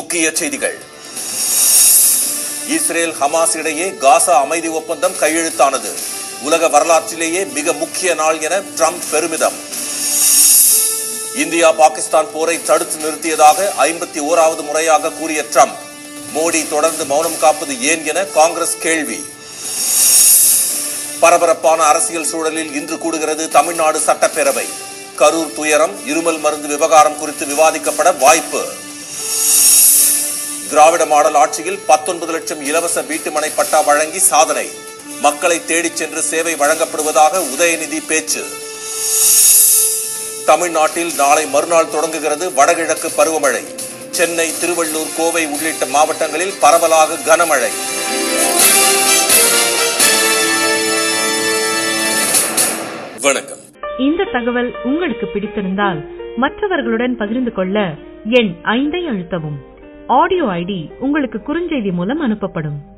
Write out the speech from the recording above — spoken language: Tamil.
முக்கிய செய்திகள் இஸ்ரேல் ஹமாஸ் இடையே காசா அமைதி ஒப்பந்தம் கையெழுத்தானது உலக வரலாற்றிலேயே மிக முக்கிய நாள் என ட்ரம்ப் பெருமிதம் இந்தியா பாகிஸ்தான் போரை தடுத்து நிறுத்தியதாக ஐம்பத்தி ஓராவது முறையாக கூறிய ட்ரம்ப் மோடி தொடர்ந்து மௌனம் காப்பது ஏன் என காங்கிரஸ் கேள்வி பரபரப்பான அரசியல் சூழலில் இன்று கூடுகிறது தமிழ்நாடு சட்டப்பேரவை கரூர் துயரம் இருமல் மருந்து விவகாரம் குறித்து விவாதிக்கப்பட வாய்ப்பு திராவிட மாடல் ஆட்சியில் பத்தொன்பது லட்சம் இலவச வீட்டுமனை பட்டா வழங்கி சாதனை மக்களை தேடிச் சென்று சேவை வழங்கப்படுவதாக உதயநிதி பேச்சு தமிழ்நாட்டில் நாளை மறுநாள் தொடங்குகிறது வடகிழக்கு பருவமழை சென்னை திருவள்ளூர் கோவை உள்ளிட்ட மாவட்டங்களில் பரவலாக கனமழை வணக்கம் இந்த தகவல் உங்களுக்கு பிடித்திருந்தால் மற்றவர்களுடன் பகிர்ந்து கொள்ள எண் ஐந்தை அழுத்தவும் ஆடியோ ஐடி உங்களுக்கு குறுஞ்செய்தி மூலம் அனுப்பப்படும்